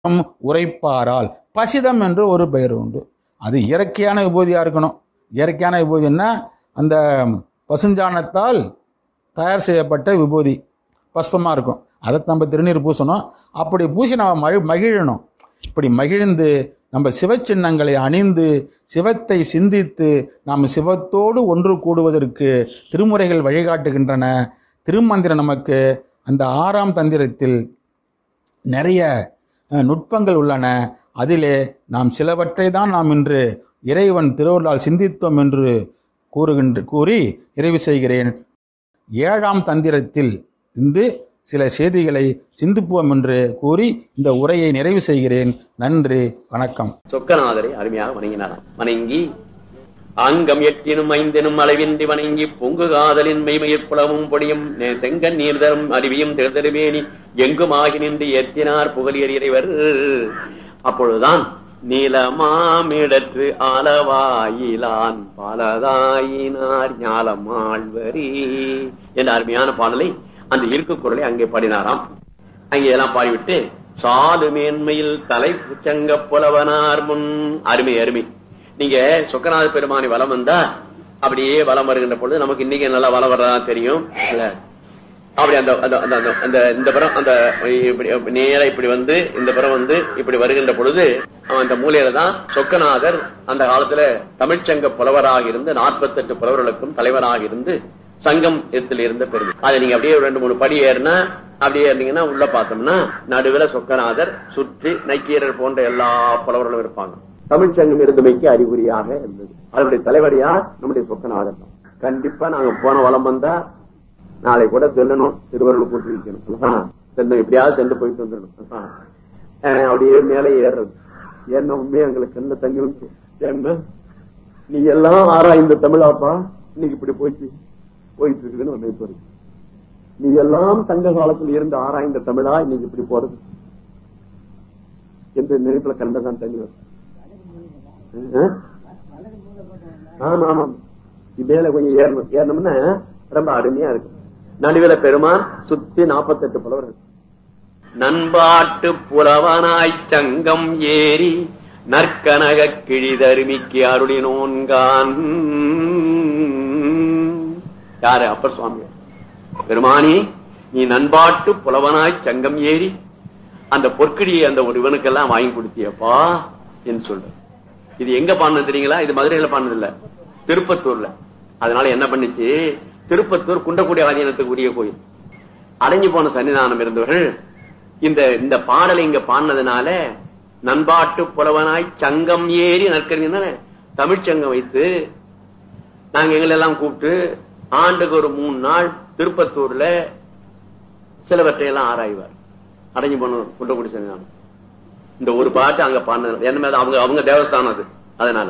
உரைப்பாரால் பசிதம் என்று ஒரு பெயர் உண்டு அது இயற்கையான விபூதியாக இருக்கணும் இயற்கையான விபூதின்னா அந்த பசுஞ்சாணத்தால் தயார் செய்யப்பட்ட விபூதி பஸ்பமாக இருக்கும் அதை நம்ம திருநீர் பூசணும் அப்படி பூசி நம்ம மழி மகிழணும் இப்படி மகிழ்ந்து நம்ம சிவச்சின்னங்களை அணிந்து சிவத்தை சிந்தித்து நாம் சிவத்தோடு ஒன்று கூடுவதற்கு திருமுறைகள் வழிகாட்டுகின்றன திருமந்திரம் நமக்கு அந்த ஆறாம் தந்திரத்தில் நிறைய அஹ், நுட்பங்கள் உள்ளன அதிலே நாம் சிலவற்றை தான் நாம் இன்று இறைவன் திருவள்ளால் சிந்தித்தோம் என்று கூறுகின்ற கூறி நிறைவு செய்கிறேன் ஏழாம் தந்திரத்தில் இருந்து சில செய்திகளை சிந்திப்போம் என்று கூறி இந்த உரையை நிறைவு செய்கிறேன் நன்றி வணக்கம் சொக்கநாதரை அருமையாக வணங்கினாராம் வணங்கி அங்கம் எட்டினும் ஐந்தினும் அளவின்றி வணங்கி பொங்கு காதலின் மெய்மயிர் புலமும் பொடியும் நெ- செங்கன் நீர்தரும் அருவியும் தேர்தருவேணி எங்கும் ஆகி நின்று ஏத்தினார் புகழியர் இறைவர் அப்பொழுதுதான் நீலமாமிடற்று அளவாயிலான் பலதாயினார் ஞாலமாழ்வரி என்ற அருமையான பாடலை அந்த இருக்கு குரலை அங்கே பாடினாராம் அங்கே எல்லாம் பாடிவிட்டு சாது மேன்மையில் தலை புச்சங்க புலவனார் முன் அருமை அருமை நீங்க சொக்கநாத பெருமானி வலம் வந்தா அப்படியே வலம் வருகின்ற பொழுது நமக்கு இன்னைக்கு நல்லா வலம் வர்றதா தெரியும் இல்ல அப்படி அந்த அந்த அந்த- அந்த- அந்த இந்த புறம் அந்த இப்படி நேரா இப்படி வந்து இந்த புறம் வந்து இப்படி வருகின்ற பொழுது அவன் அந்த மூலையில தான் சொக்கநாதர் அந்த காலத்துல தமிழ்ச்சங்க புலவராக இருந்து 48 புலவர்களுக்கும் தலைவராக இருந்து சங்கம் இடத்துல இருந்த பெருமை அதை நீங்க அப்படியே ஒரு ரெண்டு மூணு படி ஏறினா அப்படியே இருந்தீங்கன்னா உள்ள பார்த்தோம்னா நடுவுல சொக்கநாதர் சுற்றி நைக்கீரர் போன்ற எல்லா புலவர்களும் இருப்பாங்க தமிழ்ச்சங்கம் இருந்தமைக்கு அறிகுறியாக இருந்தது அதனுடைய தலைவரையா நம்முடைய சொக்கநாதர் தான் கண்டிப்பா நாங்க போன வளம் வந்தா நாளை கூட சொல்லணும் திருவருள் கூட்டி வைக்கணும் சென்று எப்படியாவது சென்று போயிட்டு வந்துடணும் அஹ் அப்படியே மேலே ஏறுறது ஏன்னா உண்மையா எங்களுக்கு என்ன தங்கி வந்து ஏன்னா நீ எல்லாம் ஆராய்ந்த தமிழாப்பா இன்னைக்கு இப்படி போச்சு போயிட்டு இருக்குதுன்னு ஒரு நினைப்பு இருக்கு நீ எல்லாம் சங்க காலத்தில் இருந்து ஆராய்ந்த தமிழா இன்னைக்கு இப்படி போறது என்று நினைப்புல கண்டதான் தண்ணி வரும் அஹ்? ஆமா ஆமா மேல கொஞ்சம் ஏறணும் ஏறணும்னா ரொம்ப அருமையா இருக்கும் நடுவில பெருமான் சுத்தி 48 புலவர்கள் நண்பாட்டு புலவனாய் சங்கம் ஏறி நற்கனக கிழிதருமிக்கு அருளினோன்கான் யாரு அப்பர் சுவாமி பெருமானி நீ நண்பாட்டு புலவனாய் சங்கம் ஏறி அந்த பொற்கிடியை அந்த ஒரு இவனுக்கெல்லாம் வாங்கி கொடுத்தியப்பா என்று சொல்ற இது எங்க பாடினது தெரியுங்களா இது மதுரையில பாடினது இல்ல திருப்பத்தூர்ல அதனால என்ன பண்ணுச்சு திருப்பத்தூர் குண்டக்குடி ஆதீனத்துக்கு உரிய கோயில் அடைஞ்சு போன சன்னிதானம் இருந்தவர்கள் இந்த இந்த பாடலை இங்க பாடினதுனால நண்பாட்டு புலவனாய் சங்கம் ஏறி நற்கறிஞர் தமிழ்ச்சங்கம் வைத்து நாங்க எங்களை எல்லாம் கூப்பிட்டு ஆண்டுக்கு ஒரு மூணு நாள் திருப்பத்தூர்ல சிலவற்றை எல்லாம் ஆராய்வார் அடைஞ்சு போன குண்டக்குடி சன்னிதானம் இந்த ஒரு பாட்டு அங்க பாடினது என்ன மேல அவங்க அவங்க தேவஸ்தானம் அது அதனால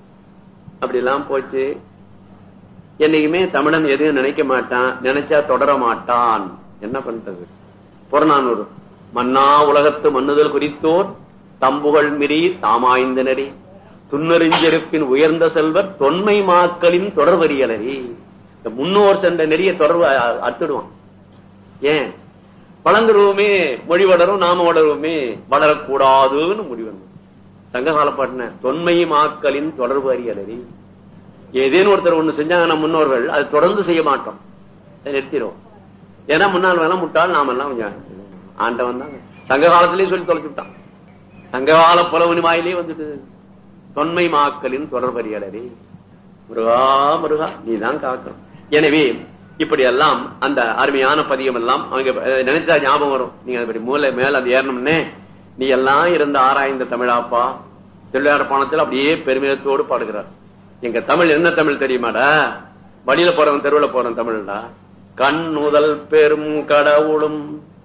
அப்படி எல்லாம் போச்சு என்னைக்குமே தமிழன் எதையும் நினைக்க மாட்டான் நினைச்சா தொடர மாட்டான் என்ன பண்றது புறநானூறு மன்னா உலகத்து மன்னுதல் குறித்தோர் தம்புகள் மிரி தாமாய்ந்தனரி துன்னறிஞ்செருப்பின் உயர்ந்த செல்வர் தொன்மை மாக்களின் தொடர்வரியலரி இந்த முன்னோர் சென்ற நெறிய தொடர்பு அ- அத்துடுவான் ஏன் வளர்ந்துருவோமே மொழி வளரும் நாம வளருவோமே வளரக்கூடாதுன்னு முடிவு சங்ககால பாட்டின தொன்மை மாக்களின் தொடர்பு அறியலரி ஏதேனும் ஒருத்தர் ஒண்ணு செஞ்சாங்கன்னா முன்னோர்கள் அதை தொடர்ந்து செய்ய மாட்டோம் அதை நிறுத்திடுவோம் ஏன்னா முன்னால் வேணா முட்டாள் நாம எல்லாம் கொஞ்சம் ஆண்டவன் தான் சங்க காலத்திலேயே சொல்லி தொலைச்சு விட்டான் சங்ககால புலவனி வாயிலே வந்துட்டு தொன்மை மாக்களின் தொடர்பறியலரே முருகா முருகா நீதான் காக்கணும் எனவே இப்படி எல்லாம் அந்த அருமையான பதியம் எல்லாம் அவங்க அஹ், நினைச்சா ஞாபகம் வரும் நீங்க அப்படி மூல மேல அது ஏறணும்னே நீ எல்லாம் இருந்த ஆராய்ந்த தமிழாப்பா திருவிளையாட பாணத்தில் அப்படியே பெருமிதத்தோடு பாடுகிறார் எங்க தமிழ் என்ன தமிழ் தெரியுமாடா வழியில போறவன் தெருவுல போறவன் தமிழ்டா கண் முதல் பெரும் கடவுளும்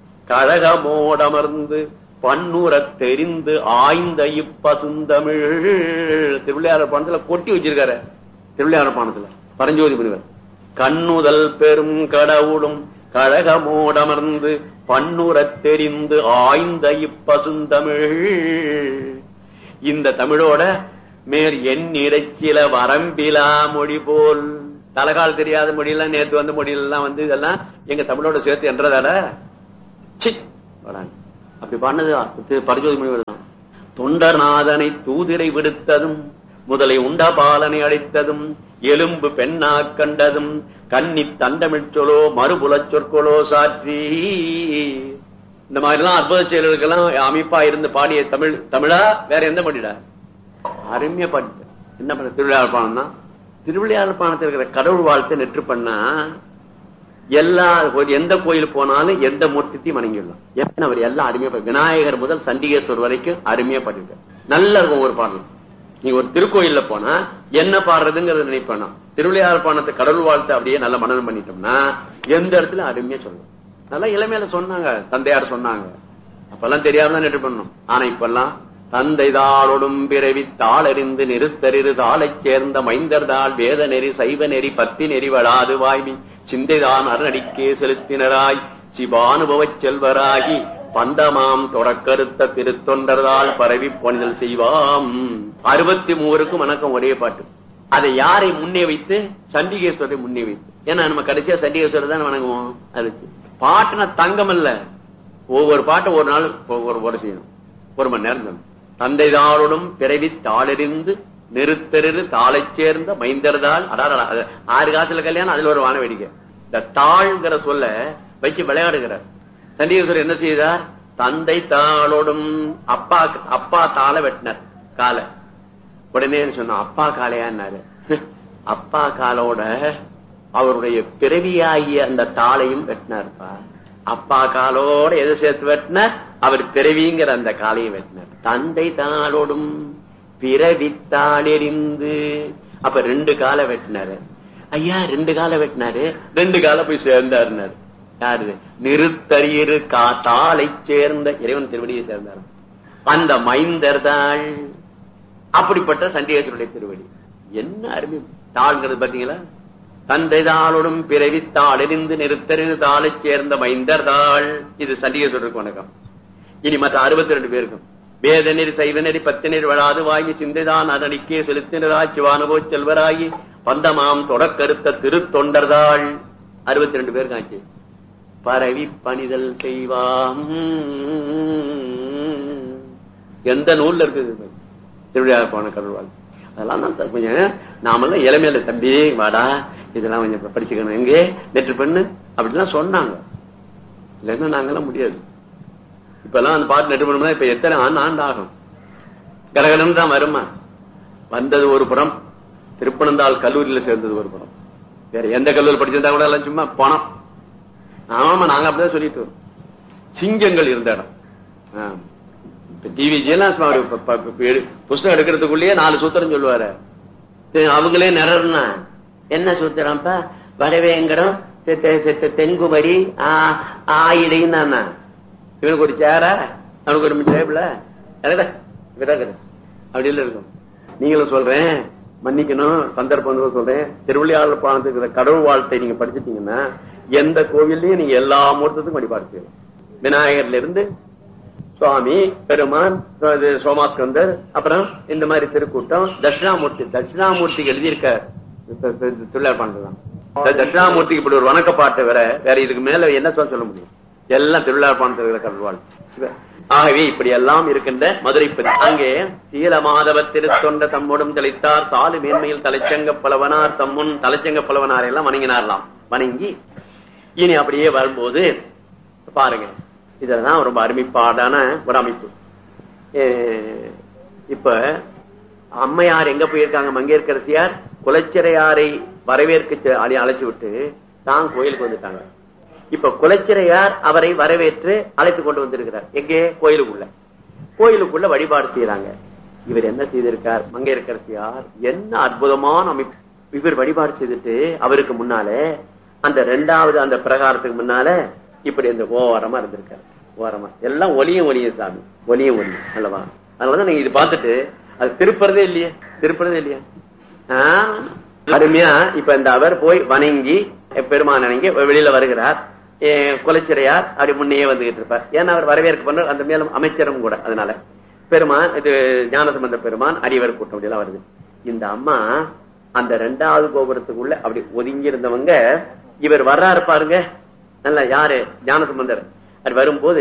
கழகமோடமர்ந்து பன்னுரத் தெரிந்து ஆய்ந்த இப்பசுந்தமிழ் திருவிளையாடல் பாணத்துல கொட்டி வச்சிருக்காரு திருவிளையாடல் பாணத்துல பரஞ்சோதி முனிவர் கண்ணுதல் பெரும் கடவுளும் கழகமோடமர்ந்து பன்னுரத் தெரிந்து ஆய்ந்த இப்பசுந்தமிழ் இந்த தமிழோட மேல் என் இறைச்சில வரம்பிலா மொழி போல் தலகால் தெரியாத மொழியெல்லாம் நேத்து வந்த மொழியெல்லாம் வந்து இதெல்லாம் எங்க தமிழோட சேர்த்து என்றதால சி, வராங்க. அப்படி பண்ணது பரஜோதி முனிவர் தான் தொண்டர்நாதனை தூதிரை விடுத்ததும் முதலை உண்ட பாலனை அழைத்ததும் எலும்பு பெண்ணா கண்டதும் கன்னி தண்டமிழ் சொலோ மறுபுலச் சொற்களோ சாற்றி இந்த மாதிரிலாம் அற்புத செயல்களுக்கெல்லாம் அமைப்பா இருந்து பாடிய தமிழ் தமிழா வேற எந்த மொழிடா அருமையா பாடிட்ட என்ன பண்ண திருவிழாப்பானம் தான் திருவிளையாடப்பானத்தில் இருக்கிற கடவுள் வாழ்த்தை நெற்று பண்ணா எல்லா எந்த கோயில் போனாலும் எந்த மூர்த்தித்தையும் வணங்கிடலாம் ஏன்னா அவர் எல்லாம் அருமையா பாடி- விநாயகர் முதல் சண்டிகேஸ்வர் வரைக்கும் அருமையா பாடிருக்கார் நல்லா இருக்கும் ஒரு பாடல் நீங்க ஒரு திருக்கோயில்ல போனா என்ன பாடுறதுங்கிறத நினைப்பேனா திருவிளையாடப்பானத்தை கடவுள் வாழ்த்தை அப்படியே நல்ல மனநம் பண்ணிட்டோம்னா எந்த இடத்துல அருமையா சொல்லலாம் நல்லா இளமையில சொன்னாங்க தந்தையார் சொன்னாங்க அப்பெல்லாம் தெரியாம தான் நெட்டு பண்ணணும் ஆனா இப்பெல்லாம் தந்தை தாளொடும் பிறவி தாளறிந்து நிறுத்தறிது தாளைச் சேர்ந்த மைந்தர் தாள் வேத நெறி சைவ நெறி பத்தி நெறி வளாது வாய்மி சிந்தைதான் அரணடிக்கே செலுத்தினராய் சிவானுபவச் செல்வராகி பந்தமாம் தொடக்கருத்த திருத்தொண்டர்தால் பரவி பொனிதல் செய்வாம் அறுபத்தி மூவருக்கும் வணக்கம் ஒரே பாட்டு அதை யாரை முன்னே வைத்து சண்டிகேஸ்வரை முன்னே வைத்து ஏன்னா நம்ம கடைசியா சண்டிகேஸ்வரர் தான் வணங்குவோம் அதுக்கு பாட்டுனா தங்கம் அல்ல ஒவ்வொரு பாட்டை ஒரு நாள் ஒரு ஒரு செய்யணும் ஒரு மணி நேரம் சொல்லணும் தந்தை தாளோடும் பிறவி தாளெறிந்து நிறுத்தெரு தாளைச் சேர்ந்த மைந்தர்தால் அடாடா அது ஆறு காசுல கல்யாணம் அதுல ஒரு வான வேடிக்கை இந்த தாழ்ங்கிற சொல்ல வச்சு விளையாடுகிறார் சண்டிகேஸ்வரர் என்ன செய்தார் தந்தை தாளோடும் அப்பா அப்பா தாளை வெட்டினார் காலை உடனே சொன்ன அப்பா காளையான்னாரு அப்பா காலோட அவருடைய பிறவியாகிய அந்த தாளையும் வெட்டினார்ப்பா அப்பா காலோட எதை சேர்த்து வெட்டினார் அவர் பிறவிங்கிற அந்த காலையும் வெட்டினார் தந்தை தாளோடும் பிறவி தாளெறிந்து அப்ப ரெண்டு காலை வெட்டினாரு ஐயா ரெண்டு காலை வெட்டினாரு ரெண்டு காலை போய் சேர்ந்தாருனாரு யாரு நிறுத்தறியரு கா தாளை சேர்ந்த இறைவன் திருவடியை சேர்ந்தார் அந்த மைந்தர் தாள் அப்படிப்பட்ட சண்டிகேஸ்வருடைய திருவடி என்ன அருமை தாள்ங்கிறது பாத்தீங்களா தந்தை தாளோடும் பிறவி தாளெறிந்து நிறுத்தறிந்து தாளைச் சேர்ந்த மைந்தர் தாள் இது சண்டிகேஸ்வரருக்கு வணக்கம் இனி மற்ற அறுபத்தி ரெண்டு பேருக்கும் வேத நெறி சைவ நெறி பத்து நெறி வளாது வாங்கி சிந்தைதான் அதனிக்கே செலுத்தினராய் சிவானுபோ செல்வராகி பந்தமாம் தொடக்கருத்த திருத்தொண்டர்தாள் அறுபத்தி ரெண்டு பேருக்கு ஆச்சு பரவி பணிதல் செய்வாம் எந்த நூல்ல இருக்குது திருவிழா போன கருள்வாள் அதெல்லாம் தான் கொஞ்சம் நாமெல்லாம் இளமையில தம்பி வாடா இதெல்லாம் கொஞ்சம் படிச்சுக்கணும் எங்கே நெற்று பண்ணு அப்படிலாம் சொன்னாங்க இல்லைன்னா நாங்கெல்லாம் முடியாது இப்ப எல்லாம் அந்த பாட்டு நெட்டு பண்ணோம்னா இப்ப எத்தனை ஆண்டு ஆண்டு ஆகும் கடகடம் தான் வருமா வந்தது ஒரு புறம் திருப்பனந்தாள் கல்லூரியில சேர்ந்தது ஒரு புறம் வேற எந்த கல்லூரி படிச்சிருந்தா கூட எல்லாம் சும்மா பணம் ஆமா நாங்க அப்படிதான் சொல்லிட்டு வரோம் சிங்கங்கள் இருந்த இடம் ஆ. இப்ப டிவி ஜெயலலிதா அவரு ப- ப- ப- எடு- புஸ்தகம் எடுக்கிறதுக்குள்ளேயே நாலு சூத்திரம் சொல்லுவாரு சரி, அவங்களே நிறர்னா என்ன சூத்திரம்ப்பா வரவேங்கடம் தெ- தெ- தெ- தெ- தென்குமரி ஆ- ஆயிடையும் தானா இவனுக்கு ஒரு சேரா அவனுக்கு ஒரு டேபிள அப்படி இல்ல இருக்கும் நீங்களும் சொல்றேன் மன்னிக்கணும் சந்தர்ப்பம் வந்து சொல்றேன் திருவிளையாடல் பானத்துக்கு இருக்கிற கடவுள் வாழ்த்தை நீங்க படிச்சிட்டீங்கன்னா எந்த கோவில்லையும் நீங்க எல்லா மூர்த்தத்துக்கும் வழிபாடு செய்யலாம் விநாயகர்ல இருந்து சுவாமி பெருமான் இது சோமாஸ்கந்தர் அப்புறம் இந்த மாதிரி திருக்கூட்டம் தட்சிணாமூர்த்தி தட்சிணாமூர்த்திக்கு எழுதியிருக்க திருவிழா பாண்டுதான் தட்சிணாமூர்த்திக்கு இப்படி ஒரு வணக்க பாட்டு வேற வேற இதுக்கு மேல என்ன சொல்ல சொல்ல முடியும் எல்லாம் திருவிழா பாண்டத்தில் கல்வாள் ஆகவே இப்படி எல்லாம் இருக்கின்ற மதுரை பதி அங்கே சீல மாதவ திருத்தொண்ட தம்மோடும் தெளித்தார் சாலு மேன்மையில் தலைச்சங்க பலவனார் தம்முன் தலைச்சங்க பலவனார் எல்லாம் வணங்கினாரலாம் வணங்கி இனி அப்படியே வரும்போது பாருங்க இதெல்லாம் ரொம்ப அருமைப்பாடான ஒரு அமைப்பு அஹ் இப்ப அம்மையார் எங்க போயிருக்காங்க மங்கேற்கரசியார் குலச்சிறையாரை வரவேற்க செ- அழை- அழைச்சு விட்டு தான் கோயிலுக்கு வந்துட்டாங்க இப்ப குலச்சிறையார் அவரை வரவேற்று அழைத்து கொண்டு வந்திருக்கிறார் எங்கே கோயிலுக்குள்ள கோயிலுக்குள்ள வழிபாடு செய்யறாங்க இவர் என்ன செய்திருக்கார் மங்கையரசியார் என்ன அற்புதமான அமைப்பு இவர் வழிபாடு செய்துட்டு அவருக்கு முன்னாலே அந்த ரெண்டாவது அந்த பிரகாரத்துக்கு முன்னால இப்படி இந்த ஓரமா இருந்திருக்காரு ஓரமா எல்லாம் ஒலியும் ஒலியும் சாமி ஒலியும் ஒலியும் அல்லவா அதனாலதான் நீங்க இது பார்த்துட்டு அது திருப்புறதே இல்லையே திருப்புறதே இல்லையா ஆ, அருமையா இப்ப இந்த அவர் போய் வணங்கி பெருமான் வணங்கி வெளியில வருகிறார் ஏ, குலச்சிறையார் அப்படி முன்னையே வந்துகிட்டு இருப்பார் ஏன்னா அவர் வரவேற்க பண்ண அந்த மேலும் அமைச்சரும் கூட அதனால பெருமான் இது ஞானசம்பந்த பெருமான் அடியவர் கூட்டம் அப்படி எல்லாம் வருது இந்த அம்மா அந்த ரெண்டாவது கோபுரத்துக்குள்ள அப்படி ஒதுங்கி இருந்தவங்க இவர் வர்றாரு பாருங்க நல்ல யாரு ஞானசம்பந்தர் அது வரும்போது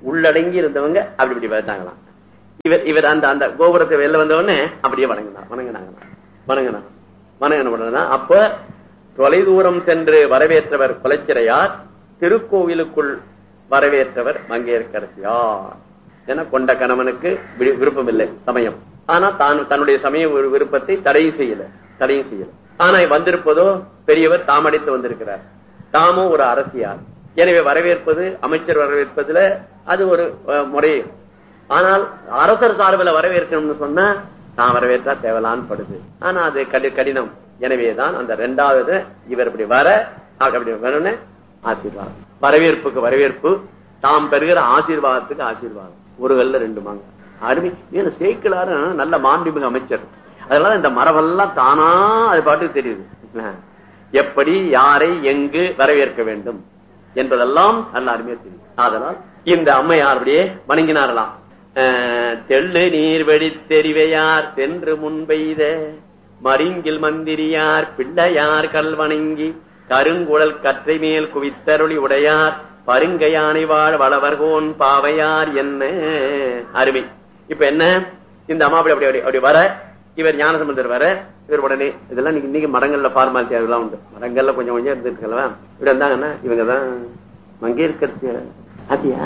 உள்ளடங்கி இருந்தவங்க அப்படி இப்படி பார்த்தாங்களாம் இவர் இவர் அந்த அந்த கோபுரத்தை வெளில வந்த உடனே அப்படியே வணங்கினார் வணங்கினாங்க வணங்கினார் வணங்கின உடனே அப்ப தொலைதூரம் சென்று வரவேற்றவர் குலச்சிறையார் திருக்கோவிலுக்குள் வரவேற்றவர் மங்கையர்கரசியார் என கொண்ட கணவனுக்கு வி- விருப்பம் இல்லை சமயம் ஆனா தான் தன்னுடைய சமய விரு- விருப்பத்தை தடையும் செய்யல தடையும் செய்யல ஆனா வந்திருப்பதோ பெரியவர் தாமடித்து வந்திருக்கிறார் தாமும் ஒரு அரசியார் எனவே வரவேற்பது அமைச்சர் வரவேற்பதுல அது ஒரு அஹ், முறை ஆனால் அரசர் சார்பில் வரவேற்கணும்னு சொன்னா தான் வரவேற்றா தேவலான்னு படுது ஆனா அது கடி- கடினம் எனவேதான் அந்த ரெண்டாவது இவர் இப்படி வர அப்படி வரணும்னு ஆசீர்வாதம் வரவேற்புக்கு வரவேற்பு தாம் பெறுகிற ஆசீர்வாதத்துக்கு ஆசீர்வாதம் ஒரு கல்ல ரெண்டு மாங்க அருமை ஏன்னா சேக்கிலாரும் நல்ல மாண்புமிகு அமைச்சர் அதனால இந்த மரபெல்லாம் தானா அது பாட்டுக்கு தெரியுது எப்படி யாரை எங்கு வரவேற்க வேண்டும் என்பதெல்லாம் நல்ல அருமையா தெரியும் அதனால் இந்த அம்மையார் அப்படியே வணங்கினாரலாம் அஹ், தெள்ளு நீர் வெடித்தெறிவையார் சென்று முன்பெய்த மரிங்கில் மந்திரியார் பிள்ளையார் கல் வணங்கி கருங்குழல் கற்றை மேல் குவித்தருளி உடையார் பருங்கையானை வாழ் வளவர்கோன் பாவையார் என்ன அருமை இப்ப என்ன இந்த அம்மா அப்படி அப்படி அப்படி அப்படி வர இவர் ஞானசம்பந்தர் வர இவர் உடனே இதெல்லாம் இன்னைக்கு இன்னைக்கு மரங்கள்ல பார்மாலிட்டி அதெல்லாம் உண்டு மரங்கள்ல கொஞ்சம் கொஞ்சம் இருந்துருக்கல இப்படி வந்தாங்கன்னா இவங்க தான் மங்கையர்கரசியார் அப்படியா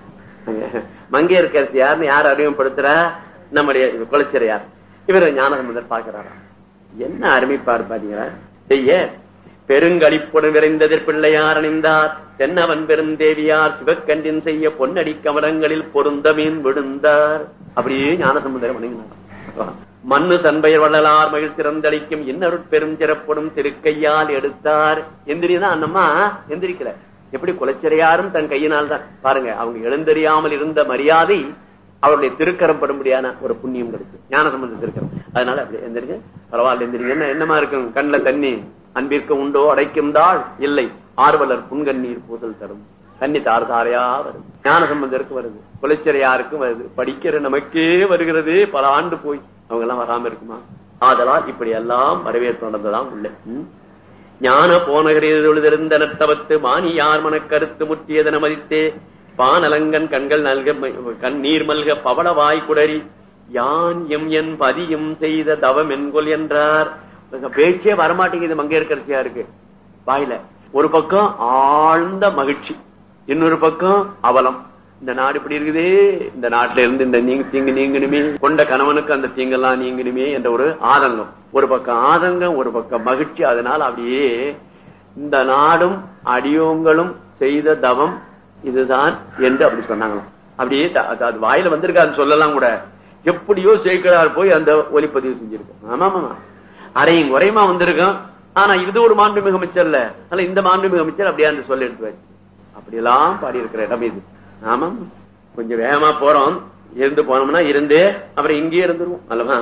மங்கையர்கரசியார்னு யார் அறிமுகப்படுத்துறா நம்முடைய குலச்சிறையார் இவர் ஞானசம்பந்தர் பாக்குறாராம் என்ன அருமைப்பார் பாத்தீங்களா செய்ய பெருங்களிப்புடன் விரைந்ததிர் பிள்ளையார் அணிந்தார் தென்னவன் பெரும் தேவியார் சிவக்கண்டின் செய்ய பொன்னடி கமலங்களில் பொருந்த மீன் விழுந்தார் அப்படியே ஞானசமுதரம் வணங்கினார் மண்ணு தன்பெயர் வள்ளலார் மகிழ் சிறந்தளிக்கும் இன்னொரு பெரும் சிறப்படும் திருக்கையால் எடுத்தார் எந்திரினா அந்தம்மா எந்திரிக்கல எப்படி குலச்சிறையாரும் தன் கையினால் தான் பாருங்க அவங்க எழுந்தறியாமல் இருந்த மரியாதை அவருடைய திருக்கரம் படும்படியான ஒரு புண்ணியம் கிடைச்சு ஞான சம்பந்த திருக்கரம் அதனால அப்படி எந்திரிங்க பரவாயில்ல எந்திரிங்க என்ன என்னமா இருக்கும் கண்ணுல தண்ணி அன்பிற்கு உண்டோ அடைக்கும் தாள் இல்லை ஆர்வலர் புன்கண்ணீர் பூதல் தரும் தண்ணி தார் தாரையா வருது ஞான சம்பந்தருக்கு வருது குலச்சிறையாருக்கும் வருது படிக்கிற நமக்கே வருகிறது பல ஆண்டு போய் அவங்க எல்லாம் வராம இருக்குமா ஆதலால் இப்படி எல்லாம் வரவேற்பு நடந்ததான் உள்ள ம். ஞான போனகரிருந்த நத்தவத்து மானியார் மனக் கருத்து முற்றியதன மதித்தே பானலங்கன் கண்கள் நல்க ம- கண்ணீர் மல்க பவளவாய் குடரி யான் எம் என் பதியும் செய்த தவம் என்கொல் என்றார் பேச்சே வரமாட்டேங்குது மங்கையர்கரசியா இருக்கு வாயில ஒரு பக்கம் ஆழ்ந்த மகிழ்ச்சி இன்னொரு பக்கம் அவலம் இந்த நாடு இப்படி இருக்குது இந்த நாட்டுல இருந்து இந்த நீங்க தீங்கு நீங்கணுமே கொண்ட கணவனுக்கு அந்த தீங்கெல்லாம் நீங்கணுமே என்ற ஒரு ஆதங்கம் ஒரு பக்கம் ஆதங்கம் ஒரு பக்கம் மகிழ்ச்சி அதனால அப்படியே இந்த நாடும் அடியோங்களும் செய்த தவம் இதுதான் என்று அப்படி சொன்னாங்களாம் அப்படியே த- அது- அது வாயில வந்திருக்காது சொல்லலாம் கூட எப்படியோ சேர்க்கிறார் போய் அந்த ஒலிப்பதிவு செஞ்சிருக்கோம் ஆமா ஆமா அரையும் குறையுமா வந்திருக்கோம் ஆனா இது ஒரு மாண்புமிகு அமைச்சர் இல்ல அதனால இந்த மாண்புமிகு அமைச்சர் அப்படியே அந்த சொல்ல எடுத்து வச்சு அப்படியெல்லாம் பாடி இருக்கிற இடம் இது ஆமா கொஞ்சம் வேகமா போறோம் இருந்து போனோம்னா இருந்தே அப்புறம் இங்கேயே இருந்துருவோம் அல்லவா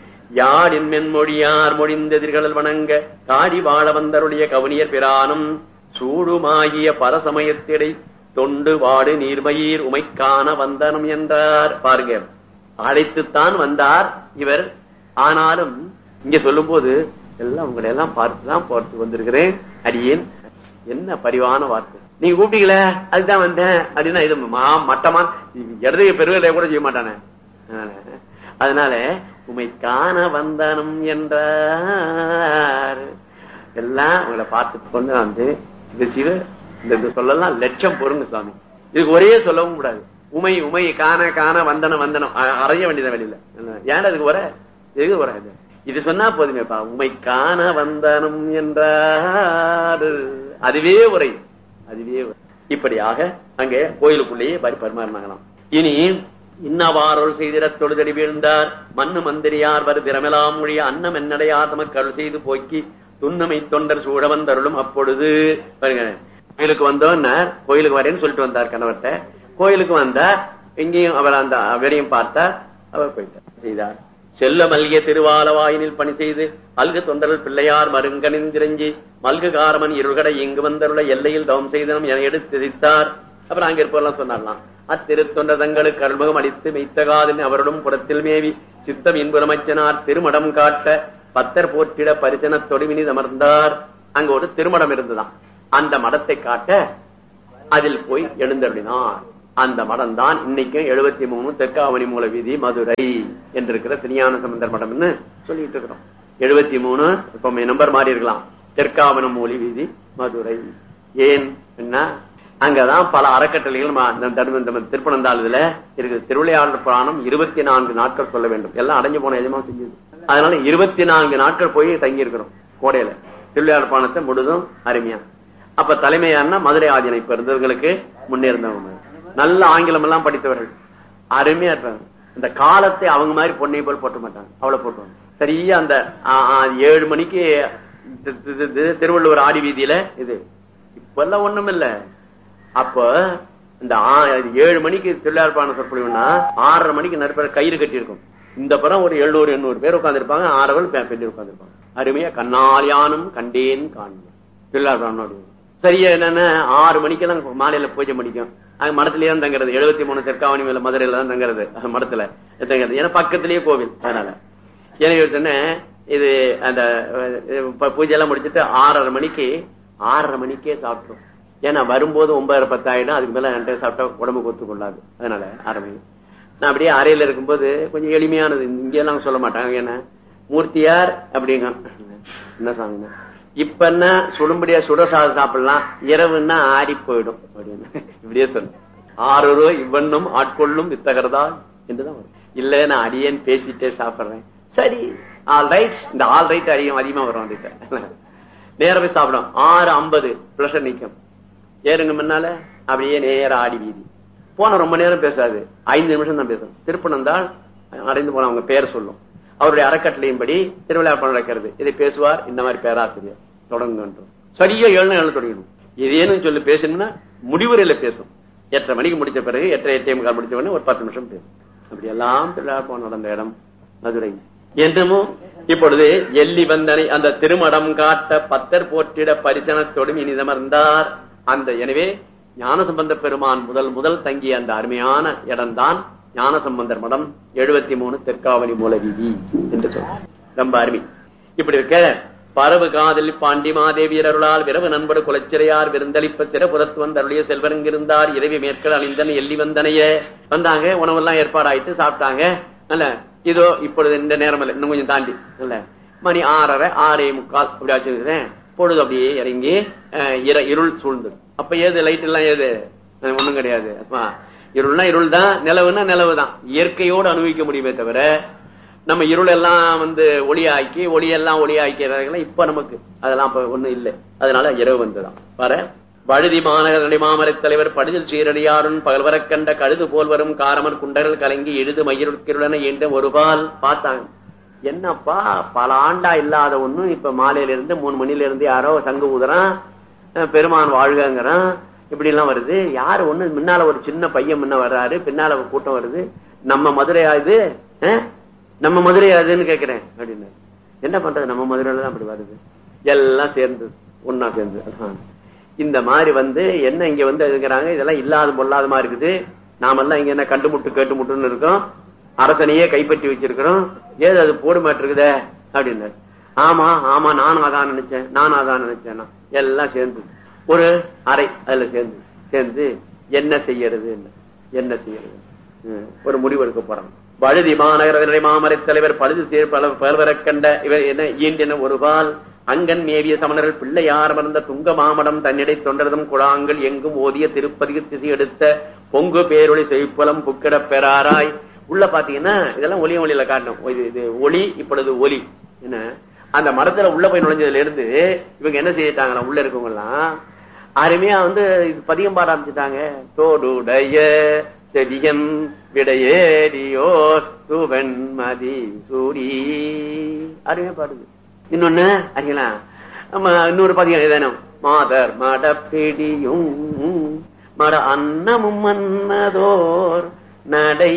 யாடின் மென்மொழியார் மொழிந்தெதிர்கள் வணங்க காடி வாழ வந்தருடைய கவுனியர் பிரானும் சூடுமாகிய பரசமயத்திடை தொண்டு வாடு நீர்மயிர் உமைக்கான வந்தனம் என்றார் பாருங்க அழைத்துத்தான் வந்தார் இவர் ஆனாலும் இங்க சொல்லும் போது எல்லாம் உங்களை எல்லாம் பார்த்துதான் பார்த்து வந்திருக்கிறேன் அடியேன் என்ன பரிவான வார்த்தை நீங்க கூப்பிட்டீங்களே அதுதான் வந்தேன் அப்படின்னா இது மா மட்டமா இடதுகை பெருவிலை கூட செய்ய மாட்டானே அதனால- அதனால உமை காண வந்தனம் என்றார் எல்லாம் உங்களை பார்த்து கொண்டு வந்து இது சிவ இந்த இது சொல்லலாம் லட்சம் பொருங்க சுவாமி இதுக்கு ஒரே சொல்லவும் கூடாது உமை உமை காண காண வந்தனம் வந்தனம் அ- அறைய வேண்டியத வெளியில ஏன்டா இதுக்கு வர எதுக்கு வர இது இது சொன்னா போதுமேப்பா உமை காண வந்தனம் என்றார் அதுவே உரை அதுவே உரை. இப்படியாக அங்கே கோயிலுக்குள்ளேயே பரி பரிமாறினாங்களாம் இனி இன்னவாறொரு செய்திடத் தொழுதடி வீழ்ந்தார் மண்ணு மந்திரியார் வரு திறமெலாம் மொழிய அன்னம் என்னடையார் தமக்கு அருள் செய்து போக்கி துண்ணமை தொண்டர் சூழ வந்தருளும் அப்பொழுது பாருங்க கோயிலுக்கு வந்தோன்ன கோயிலுக்கு வரேன்னு சொல்லிட்டு வந்தார் கணவர்கிட்ட கோயிலுக்கு வந்தார் எங்கேயும் அவர் அந்த அவரையும் பார்த்தார் அவர் போயிட்டார் செய்தார் செல்ல மல்கிய திருவாலவாயினில் பணி செய்து அல்கு தொண்டர்கள் பிள்ளையார் மருங்கனிந்திரஞ்சி மல்கு காரமன் இருள்கடை இங்கு வந்தருள எல்லையில் தவம் செய்தனம் என எடுத்திருத்தார் அப்புறம் அங்க இருப்பவெல்லாம் சொன்னார்லாம் அத்திருத்தொண்ட தங்களுக்கு அருள்முகம் அளித்து மெய்த்தகாதின் அவருடன் புறத்தில் மேவி சித்தம் இன்புறமச்சனார் திருமடம் காட்ட பத்தர் போற்றிட பரிசன தொடுவினி அமர்ந்தார் அங்க ஒரு திருமடம் இருந்துதான் அந்த மடத்தை காட்ட அதில் போய் எழுந்தருளினார் அந்த மடம் தான் இன்னைக்கும் எழுபத்தி மூணு தெற்காவணி மூல வீதி மதுரை என்று இருக்கிற திருஞான சம்பந்தர் மடம்னு சொல்லிட்டு இருக்கிறோம் எழுபத்தி மூணு இப்ப நம்பர் மாறி இருக்கலாம் தெற்காவணம் மூலி வீதி மதுரை ஏன் என்ன அங்கதான் பல அறக்கட்டளைகள் ம- இந்த தர்ம- இந்த திருப்பனந்தாள் இருக்கு திருவிளையாடல் புராணம் இருபத்தி நான்கு நாட்கள் சொல்ல வேண்டும் எல்லாம் அடைஞ்சு போன எஜமா செஞ்சது அதனால இருபத்தி நான்கு நாட்கள் போய் தங்கி இருக்கிறோம் கோடையில திருவிளையாடல் புராணத்தை முழுதும் அருமையா அப்ப தலைமையான மதுரை ஆதீனம் இப்ப இருந்தவர்களுக்கு முன்னேறந்தவங்க நல்ல ஆங்கிலம் எல்லாம் படித்தவர்கள் அருமையா இருப்பாங்க இந்த காலத்தை அவங்க மாதிரி பொண்ணை போல் போட்ட மாட்டாங்க அவ்வளவு போட்டுவாங்க சரியா அந்த ஆ, ஆ, ஏழு மணிக்கு தி- தி- தி- தி- திருவள்ளுவர் ஆடி வீதியில இது இப்பெல்லாம் ஒண்ணும் இல்ல அப்ப இந்த ஆ- ஏழு மணிக்கு திருவிழாப்பான சொற்பொழிவுனா ஆறரை மணிக்கு நிறைய பேர் கயிறு கட்டி இருக்கும் இந்த புறம் ஒரு எழுநூறு எண்ணூறு பேர் உட்காந்துருப்பாங்க ஆறவள் பெண்ணு உட்காந்துருப்பாங்க அருமையா கண்ணால் யானும் கண்டேன் காண்பேன் திருவிழாப்பானோடு சரியா என்னன்னா ஆறு மணிக்கெல்லாம் மாலையில பூஜை முடிக்கும் அங்க மடத்திலேயே தான் தங்குறது எழுபத்தி மூணு தெற்காவணி மேல மதுரையில தான் தங்குறது அது மடத்துல தங்குறது ஏன்னா பக்கத்திலேயே கோவில் அதனால எனக்கு சொன்னேன் இது அந்த அஹ், இப்ப பூஜை எல்லாம் முடிச்சிட்டு ஆறரை மணிக்கு ஆறரை மணிக்கே சாப்பிட்டோம் ஏன்னா வரும்போது ஒன்பதரை பத்தாயிடும் அதுக்கு மேல ரெண்டு சாப்பிட்டா உடம்புக்கு ஒத்து கொள்ளாது அதனால ஆறரை மணி நான் அப்படியே அறையில இருக்கும்போது கொஞ்சம் எளிமையானது இங்க எல்லாம் சொல்ல மாட்டாங்க என்ன மூர்த்தியார் அப்படிங்க என்ன சாமிங்க இப்ப என்ன சுடும்படியா சுட சாதம் சாப்பிடலாம் இரவுன்னா ஆறி போயிடும் அப்படின்னு இப்படியே சொல்லு ஆறுரோ இவ்வண்ணும் ஆட்கொள்ளும் வித்தகர்தா என்றுதான் வரும் இல்ல நான் அடியேன் பேசிட்டே சாப்பிடுறேன் சரி ஆல் ரைட் இந்த ஆல் ரைட் அதிகம் அதிகமா வரும் அதுக்கு நேரா போய் சாப்பிடும் ஆறு ஐம்பது பிளஷர் நிக்கும் ஏறுங்க முன்னால அப்படியே நேரா ஆடி வீதி போன ரொம்ப நேரம் பேசாது ஐந்து நிமிஷம் தான் பேசும் திருப்பணந்தால் அடைந்து போன அவங்க பேர் சொல்லும் அவருடைய அறக்கட்டளையின்படி திருவிழா நடக்கிறது இதை பேசுவார் இந்த மாதிரி பேராசிரியர் தொடங்குங்க சரியா ஏழு ஏழு தொடங்கணும் இதேன்னு சொல்லி பேசணும்னா முடிவுரையில பேசும் எட்டரை மணிக்கு முடிச்ச பிறகு எட்டரை எட்டே முக்கால் முடிச்ச உடனே ஒரு பத்து நிமிஷம் பேசும் அப்படி எல்லாம் திருவிழா நடந்த இடம் மதுரை என்றுமோ இப்பொழுது எல்லி வந்தனை அந்த திருமடம் காட்ட பத்தர் போற்றிட பரிசனத்தோடும் இனிதமர்ந்தார் அந்த எனவே ஞானசம்பந்த பெருமான் முதல் முதல் தங்கிய அந்த அருமையான இடம்தான் ஞானசம்பந்தர் மடம் எழுபத்தி மூணு தெற்காவணி மூல வீதி என்று சொல்றார் ரொம்ப அருமை இப்படி இருக்க பரவு காதல் பாண்டி மாதேவியர் அருளால் விரவு நண்படு குலச்சிறையார் விருந்தளிப்ப சிறப்புறத்து வந்தருடைய செல்வரங்கிருந்தார் இரவி மேற்கள் அணிந்தன் எல்லி வந்தனைய வந்தாங்க உணவெல்லாம் ஏற்பாடாயிட்டு சாப்பிட்டாங்க அல்ல இதோ இப்பொழுது இந்த நேரம் இல்ல இன்னும் கொஞ்சம் தாண்டி இல்ல மணி ஆறரை ஆறே முக்கால் அப்படி வச்சிருக்கிறேன் பொழுது அப்படியே இறங்கி அஹ், இர- இருள் சூழ்ந்தது அப்ப ஏது லைட் எல்லாம் ஏது அது ஒண்ணும் கிடையாது அப்பா இருள்னா இருள் தான் நிலவுனா நிலவு தான் இயற்கையோடு அனுபவிக்க முடியுமே தவிர நம்ம இருள் எல்லாம் வந்து ஒளியாக்கி ஒளியெல்லாம் ஒளியாக்கிறதுல இப்ப நமக்கு அதெல்லாம் இப்ப ஒண்ணும் இல்லை அதனால இரவு வந்துதான் வர வழுதி மாநகரடி மாமரத் தலைவர் படுதில் சீரடியாருன் பகல்வரக் கண்ட கழுது போல் வரும் காரமர் குண்டர்கள் கலங்கி எழுது மயிருக்கிருடன என்ற ஒரு பால் பார்த்தாங்க என்னப்பா பல ஆண்டா இல்லாத ஒண்ணும் இப்ப மாலையில இருந்து மூணு மணில இருந்து யாரோ சங்கு ஊதுறான் அஹ் பெருமான் வாழ்கங்கிறான் இப்படி எல்லாம் வருது யாரு ஒண்ணு முன்னால ஒரு சின்ன பையன் முன்ன வர்றாரு பின்னால ஒரு கூட்டம் வருது நம்ம மதுரையா இது அஹ்? நம்ம மதுரையா இதுன்னு கேக்குறேன் அப்படின்னு என்ன பண்றது நம்ம மதுரையில தான் அப்படி வருது எல்லாம் சேர்ந்து ஒன்னா சேர்ந்து அதான். இந்த மாதிரி வந்து என்ன இங்க வந்து இருக்கிறாங்க இதெல்லாம் இல்லாத பொல்லாதமா இருக்குது நாமெல்லாம் இங்க என்ன கண்டு முட்டு கேட்டு முட்டுன்னு இருக்கோம் அரசனையே கைப்பற்றி வச்சிருக்கிறோம் ஏது அது போடு மாட்டிருக்குதே அப்படின்னு ஆமா ஆமா நானும் அதான் நினைச்சேன் நானும் அதான் நினைச்சேன் எல்லாம் சேர்ந்து ஒரு அறை அதுல சேர்ந்து சேர்ந்து என்ன செய்யறது என்ன செய்யறது ம், ஒரு முடிவு எடுக்க போறாங்க வழுதி மாநகர மாமரை தலைவர் பழுது சீர் பல பல்வரக் கண்ட இவர் என்ன ஈண்டின ஒரு பால் அங்கன் மேவிய சமணர்கள் பிள்ளையார் அமர்ந்த துங்க மாமடம் தன்னிடை தொண்டரதும் குழாங்கள் எங்கும் ஓதிய திருப்பதிக திசை எடுத்த பொங்கு பேரொளி செய்ப்பலம் புக்கிட பெறாராய் உள்ள பாத்தீங்கன்னா இதெல்லாம் ஒளியும் ஒளியில காட்டணும் இது இது ஒளி இப்பொழுது ஒலி என்ன அந்த மரத்துல உள்ள போய் நுழைஞ்சதுல இருந்து இவங்க என்ன செய்யிட்டாங்களா உள்ள இருக்கவங்க எல்லாம் அருமையா வந்து இது பதிகம் பாட ஆரம்பிச்சுட்டாங்க தோடுடைய செடியன் விடையேறியோ சுவன் மதி சூடி அருமையா பாடுது இன்னொன்னு அறியலா நம்ம இன்னொரு பதிகம் ஏதேனும் மாதர் மடப்பிடியும் மட அன்னமும் மன்னதோர் நடை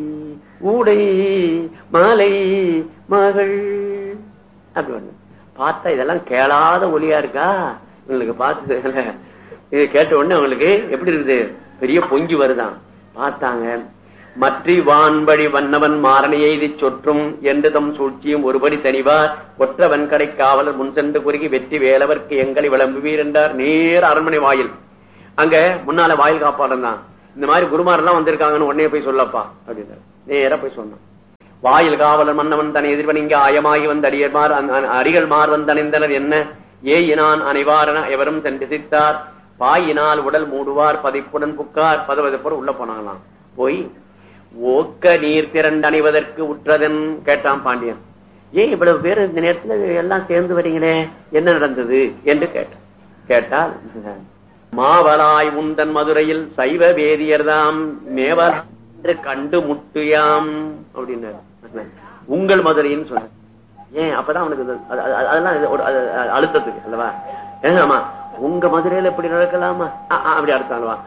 ஊடை மாலை மகள் அப்படி வருது பார்த்தா இதெல்லாம் கேளாத ஒலியா இருக்கா உங்களுக்கு பார்த்து இது கேட்ட உடனே அவங்களுக்கு எப்படி இருக்குது பெரிய பொங்கி வருதான் பார்த்தாங்க மற்றி வான்படி வண்ணவன் மாறனை எய்தி சொற்றும் என்று தம் சூழ்ச்சியும் ஒருபடி தனிவார் ஒற்றவன் கடை காவலர் முன் சென்று குறுகி வெற்றி வேலவர்க்கு எங்களை விளம்புவீர் என்றார் நேர அரண்மனை வாயில் அங்க முன்னால வாயில் காப்பாளன் தான் இந்த மாதிரி குருமாரெல்லாம் வந்திருக்காங்கன்னு உடனே போய் சொல்லப்பா அப்படின்னாரு நேரா போய் சொன்னான் வாயில் காவலர் மன்னவன் தன் எதிர்வன் இங்க ஆயமாகி வந்த அடியர்மார் அந்த- அந்த அடிகள் மார் வந்தணிந்தனர் என்ன ஏயினான் அனைவாரன எவரும் சென்று சித்தார் பாயினால் உடல் மூடுவார் பதிப்புடன் புக்கார் பதவதப்போர் உள்ள போனாங்களாம் போய் ஓக்க நீர் திரண்டணிவதற்கு உற்றதன் கேட்டான் பாண்டியன் ஏன் இவ்வளவு பேர் இந்த நேரத்துல எல்லாம் சேர்ந்து வரீங்களே என்ன நடந்தது என்று கேட்டான் கேட்டால் மாவலாய் உந்தன் மதுரையில் சைவ வேதியர்தாம் மேவல் என்று கண்டு முட்டுயாம் அப்படின்னாரு உங்கள் மதுரைன்னு சொன்ன ஏன் அப்பதான் அவனுக்கு இது- அது- அது- அதெல்லாம் இது ஒரு அது- அது அழுத்தத்துக்கு அல்லவா ஏங்க ஆமா உங்க மதுரையில இப்படி நடக்கலாமா ஆ, ஆ, அப்படி அர்த்தம் அல்லவா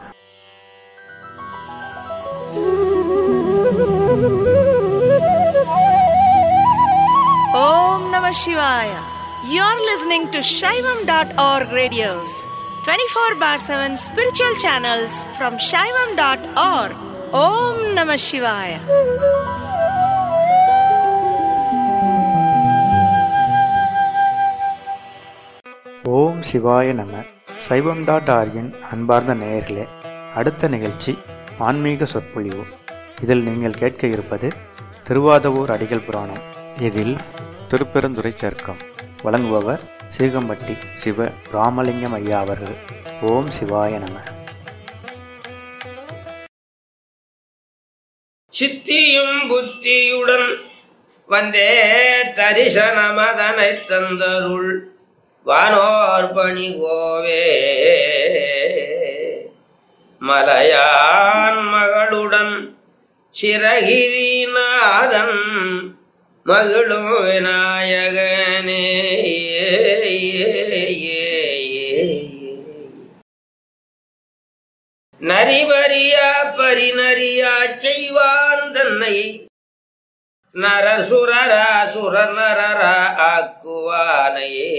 Om Namah Shivaya. You're listening to Shaivam.org radios, 24 bar 7 spiritual channels from Shaivam.org. Om Namah Shivaya. ஓம் சிவாய நம சைவம் டாட் ஆர்கின் அன்பார்ந்த நேயர்களே அடுத்த நிகழ்ச்சி ஆன்மீக சொற்பொழிவு இதில் நீங்கள் கேட்க இருப்பது திருவாதவூர் அடிகள் புராணம் இதில் திருப்பெருந்துறை சர்க்கம் வழங்குபவர் சீகம்பட்டி சிவ ராமலிங்கம் ஐயா அவர்கள் ஓம் சிவாய நம சித்தியும் புத்தியுடன் வந்தே தரிசனமதனை தந்தருள் வானோர் பணி கோவே மலையான் மகளுடன் சிறகிரிநாதன் மகிழும் விநாயகனே நரிபரியா பரிநரியா செய்வான் தன்னை நரசுரரா சுரர் நரரா ஆக்குவானையே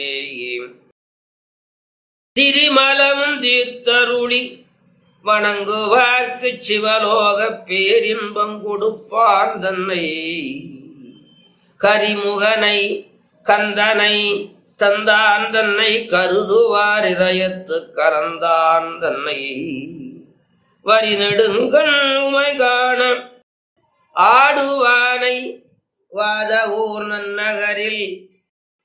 திரிமலமும் தீர்த்தருளி வணங்குவார்க்கு சிவலோக பேரின்பம் கொடுப்பான் தன்னை கரிமுகனை கந்தனை தந்தான் தன்னை கருதுவார் இதயத்து கலந்தான் தன்னை வரி நெடுங்கண் உமை காண ஆடுவானை வாத ஊர் நன்னகரில்